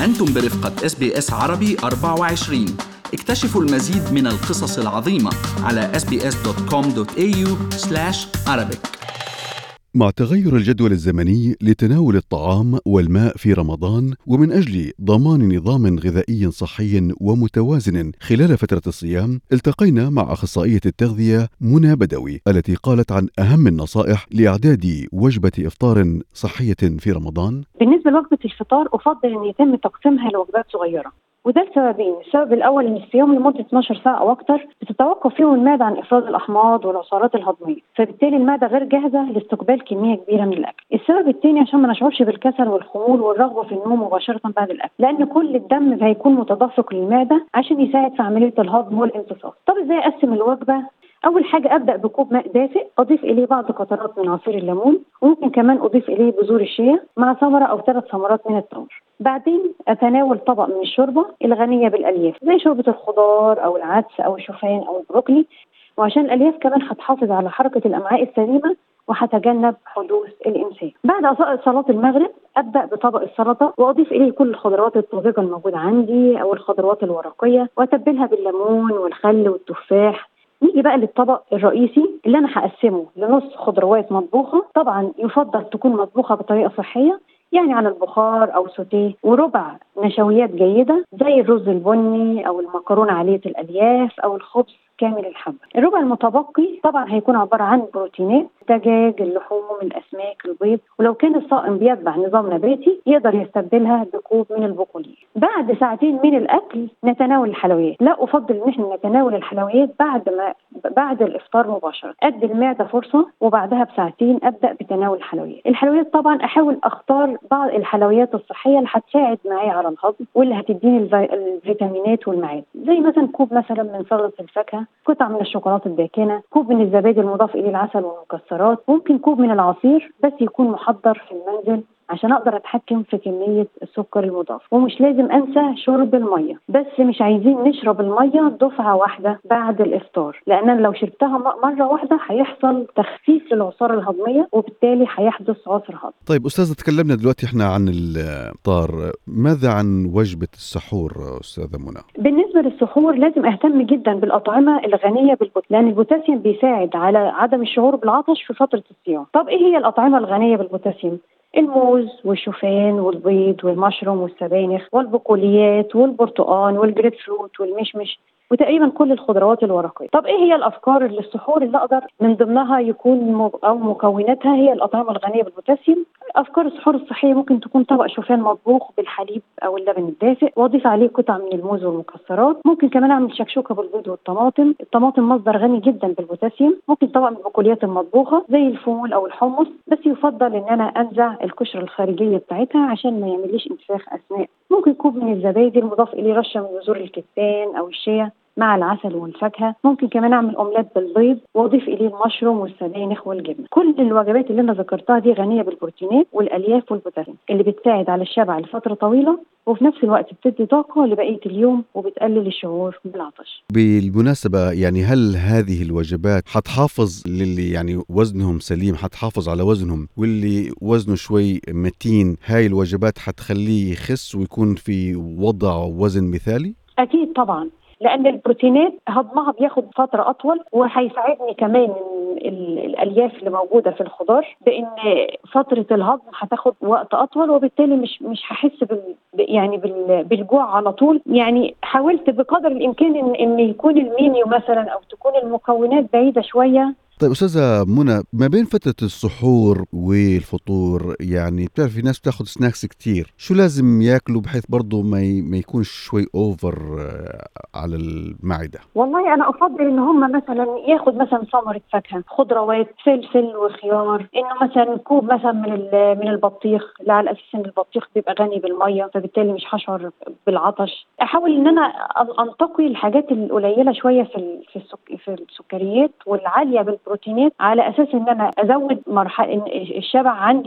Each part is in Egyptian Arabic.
أنتم برفقة اس بي اس عربي 24 اكتشفوا المزيد من القصص العظيمة على sbs.com.au arabic مع تغير الجدول الزمني لتناول الطعام والماء في رمضان ومن اجل ضمان نظام غذائي صحي ومتوازن خلال فتره الصيام التقينا مع اخصائيه التغذيه منى بدوي التي قالت عن اهم النصائح لاعداد وجبه افطار صحيه في رمضان بالنسبه لوجبه الفطار افضل ان يتم تقسيمها لوجبات صغيره وده لسببين، السبب الاول ان الصيام لمده 12 ساعه او اكثر بتتوقف فيهم المعده عن افراز الاحماض والعصارات الهضميه، فبالتالي المعده غير جاهزه لاستقبال كميه كبيره من الاكل. السبب الثاني عشان ما نشعرش بالكسل والخمول والرغبه في النوم مباشره بعد الاكل، لان كل الدم هيكون متدفق للمعده عشان يساعد في عمليه الهضم والامتصاص. طب ازاي اقسم الوجبه اول حاجه ابدا بكوب ماء دافئ اضيف اليه بعض قطرات من عصير الليمون وممكن كمان اضيف اليه بذور الشيا مع ثمره او ثلاث ثمرات من التمر بعدين اتناول طبق من الشوربه الغنيه بالالياف زي شوربه الخضار او العدس او الشوفان او البروكلي وعشان الالياف كمان هتحافظ على حركه الامعاء السليمه وهتجنب حدوث الامساك. بعد صلاه المغرب ابدا بطبق السلطه واضيف اليه كل الخضروات الطازجه الموجوده عندي او الخضروات الورقيه واتبلها بالليمون والخل والتفاح نيجي بقى للطبق الرئيسي اللي انا هقسمه لنص خضروات مطبوخه طبعا يفضل تكون مطبوخه بطريقه صحيه يعني على البخار او سوتيه وربع نشويات جيده زي الرز البني او المكرونه عاليه الالياف او الخبز كامل الحبة الربع المتبقي طبعا هيكون عبارة عن بروتينات دجاج اللحوم الأسماك البيض ولو كان الصائم بيتبع نظام نباتي يقدر يستبدلها بكوب من البقوليات بعد ساعتين من الأكل نتناول الحلويات لا أفضل إن احنا نتناول الحلويات بعد ما بعد الإفطار مباشرة أدي المعدة فرصة وبعدها بساعتين أبدأ بتناول الحلويات الحلويات طبعا أحاول أختار بعض الحلويات الصحية اللي هتساعد معايا على الهضم واللي هتديني الفيتامينات والمعادن زي مثلا كوب مثلا من سلطة الفاكهة قطعة من الشوكولاتة الداكنة كوب من الزبادي المضاف إليه العسل والمكسرات ممكن كوب من العصير بس يكون محضر في المنزل عشان اقدر اتحكم في كميه السكر المضاف ومش لازم انسى شرب الميه بس مش عايزين نشرب الميه دفعه واحده بعد الافطار لان أنا لو شربتها مره واحده هيحصل تخفيف للعصاره الهضميه وبالتالي هيحدث عسر هضم طيب استاذه تكلمنا دلوقتي احنا عن الافطار ماذا عن وجبه السحور استاذه منى بالنسبه للسحور لازم اهتم جدا بالاطعمه الغنيه بالبوتاسيوم لان البوتاسيوم بيساعد على عدم الشعور بالعطش في فتره الصيام طب ايه هي الاطعمه الغنيه بالبوتاسيوم الموز والشوفان والبيض والمشروم والسبانخ والبقوليات والبرتقال والجريب فروت والمشمش وتقريبا كل الخضروات الورقيه. طب ايه هي الافكار للسحور اللي اقدر من ضمنها يكون او مكوناتها هي الاطعمه الغنيه بالبوتاسيوم. افكار السحور الصحيه ممكن تكون طبق شوفان مطبوخ بالحليب او اللبن الدافئ واضيف عليه قطع من الموز والمكسرات. ممكن كمان اعمل شكشوكه بالبيض والطماطم. الطماطم مصدر غني جدا بالبوتاسيوم. ممكن طبق من البقوليات المطبوخه زي الفول او الحمص بس يفضل ان انا انزع القشره الخارجيه بتاعتها عشان ما يعمليش انتفاخ اثناء. ممكن كوب من الزبادي المضاف اليه رشه من بذور الكتان او الشيا مع العسل والفاكهه ممكن كمان اعمل اومليت بالبيض واضيف اليه المشروم والسبانخ والجبنه كل الوجبات اللي انا ذكرتها دي غنيه بالبروتينات والالياف والبوتاسيوم اللي بتساعد على الشبع لفتره طويله وفي نفس الوقت بتدي طاقه لبقيه اليوم وبتقلل الشعور بالعطش. بالمناسبه يعني هل هذه الوجبات حتحافظ للي يعني وزنهم سليم حتحافظ على وزنهم واللي وزنه شوي متين هاي الوجبات حتخليه يخس ويكون في وضع وزن مثالي؟ اكيد طبعا لان البروتينات هضمها بياخد فتره اطول وهيساعدني كمان الالياف اللي موجوده في الخضار بان فتره الهضم هتاخد وقت اطول وبالتالي مش مش هحس بال يعني بال بالجوع على طول يعني حاولت بقدر الامكان ان ان يكون المنيو مثلا او تكون المكونات بعيده شويه طيب استاذه منى ما بين فتره السحور والفطور يعني بتعرف في ناس بتاخذ سناكس كتير شو لازم ياكلوا بحيث برضه ما ي... ما يكونش شوي اوفر على المعده والله انا افضل ان هم مثلا ياخد مثلا ثمره فاكهه خضروات فلفل وخيار انه مثلا كوب مثلا من من البطيخ لا على اساس ان البطيخ بيبقى غني بالميه فبالتالي مش هشعر بالعطش احاول ان انا انتقي الحاجات القليله شويه في في, السك... في السكريات والعاليه بالبروتين البروتينات على اساس ان انا ازود مرحله الشبع عندي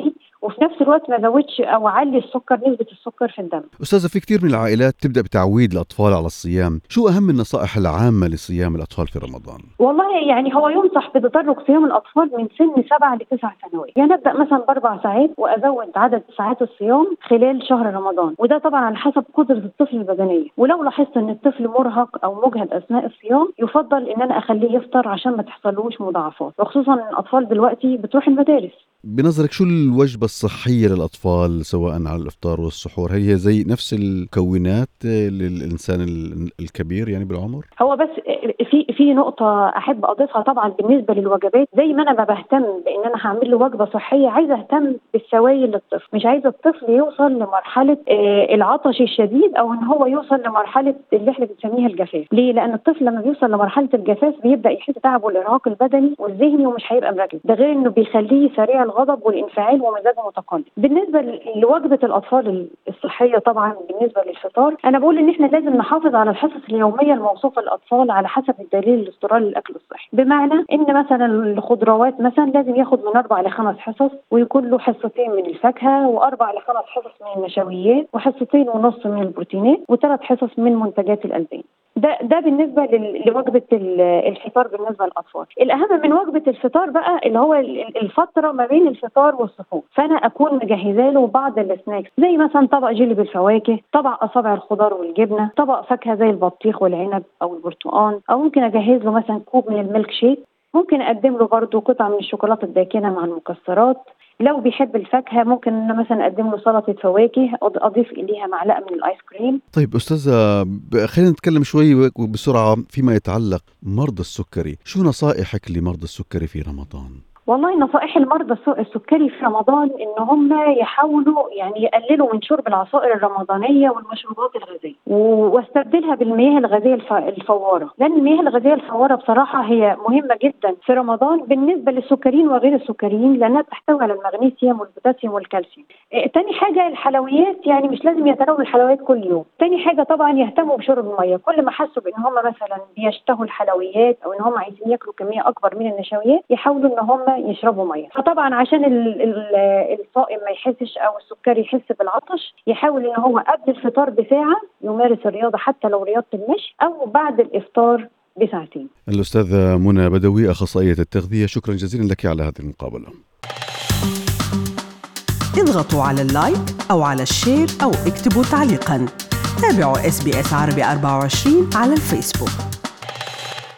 وفي نفس الوقت ما ازودش او اعلي السكر نسبه السكر في الدم استاذه في كثير من العائلات تبدا بتعويد الاطفال على الصيام شو اهم النصائح العامه لصيام الاطفال في رمضان والله يعني هو ينصح بتدرج صيام الاطفال من سن سبعة لتسع سنوات يعني ابدا مثلا باربع ساعات وازود عدد ساعات الصيام خلال شهر رمضان وده طبعا على حسب قدره الطفل البدنيه ولو لاحظت ان الطفل مرهق او مجهد اثناء الصيام يفضل ان انا اخليه يفطر عشان ما تحصلوش مضاعفات وخصوصا ان الاطفال دلوقتي بتروح المدارس بنظرك شو الوجبة الصحية للأطفال سواء على الإفطار والسحور هل هي زي نفس المكونات للإنسان الكبير يعني بالعمر؟ هو بس في في نقطة أحب أضيفها طبعا بالنسبة للوجبات زي ما أنا ما بهتم بإن أنا هعمل له وجبة صحية عايزة أهتم بالسوائل للطفل مش عايزة الطفل يوصل لمرحلة آه، العطش الشديد أو إن هو يوصل لمرحلة اللي إحنا بنسميها الجفاف ليه؟ لأن الطفل لما بيوصل لمرحلة الجفاف بيبدأ يحس تعب والإرهاق البدني والذهني ومش هيبقى مركز ده غير إنه بيخليه سريع الغضب والانفعال ومزاجه متقلب بالنسبة لوجبة الأطفال الصحية طبعا بالنسبة للفطار أنا بقول إن إحنا لازم نحافظ على الحصص اليومية الموصوفة للأطفال على حسب الدليل الاسترالي للأكل الصحي بمعنى إن مثلا الخضروات مثلا لازم ياخد من أربع لخمس حصص ويكون له حصتين من الفاكهة وأربع لخمس حصص من النشويات وحصتين ونص من البروتينات وثلاث حصص من منتجات الألبان ده ده بالنسبه لوجبه الفطار بالنسبه للاطفال الاهم من وجبه الفطار بقى اللي هو الفتره ما بين الفطار والسحور فانا اكون مجهزه له بعض السناكس زي مثلا طبق جيلي بالفواكه طبق اصابع الخضار والجبنه طبق فاكهه زي البطيخ والعنب او البرتقال او ممكن اجهز له مثلا كوب من الميلك شيك ممكن اقدم له برضه قطعه من الشوكولاته الداكنه مع المكسرات لو بيحب الفاكهه ممكن مثلا اقدم له سلطه فواكه اضيف اليها معلقه من الايس كريم طيب استاذه خلينا نتكلم شوي بسرعه فيما يتعلق مرضى السكري شو نصائحك لمرضى السكري في رمضان والله نصائح المرضى السكري في رمضان ان هم يحاولوا يعني يقللوا من شرب العصائر الرمضانيه والمشروبات الغازيه واستبدلها بالمياه الغازيه الفواره لان المياه الغازيه الفواره بصراحه هي مهمه جدا في رمضان بالنسبه للسكريين وغير السكريين لانها بتحتوي على المغنيسيوم والبوتاسيوم والكالسيوم. إيه تاني حاجه الحلويات يعني مش لازم يتناولوا الحلويات كل يوم. تاني حاجه طبعا يهتموا بشرب الميه كل ما حسوا بان هم مثلا بيشتهوا الحلويات او ان هم عايزين ياكلوا كميه اكبر من النشويات يحاولوا ان هم يشربوا ميه فطبعا عشان الصائم ما يحسش او السكري يحس بالعطش يحاول ان هو قبل الفطار بساعه يمارس الرياضه حتى لو رياضه المشي او بعد الافطار بساعتين. الاستاذه منى بدوي اخصائيه التغذيه شكرا جزيلا لك على هذه المقابله. اضغطوا على اللايك او على الشير او اكتبوا تعليقا. تابعوا اس بي اس عربي 24 على الفيسبوك.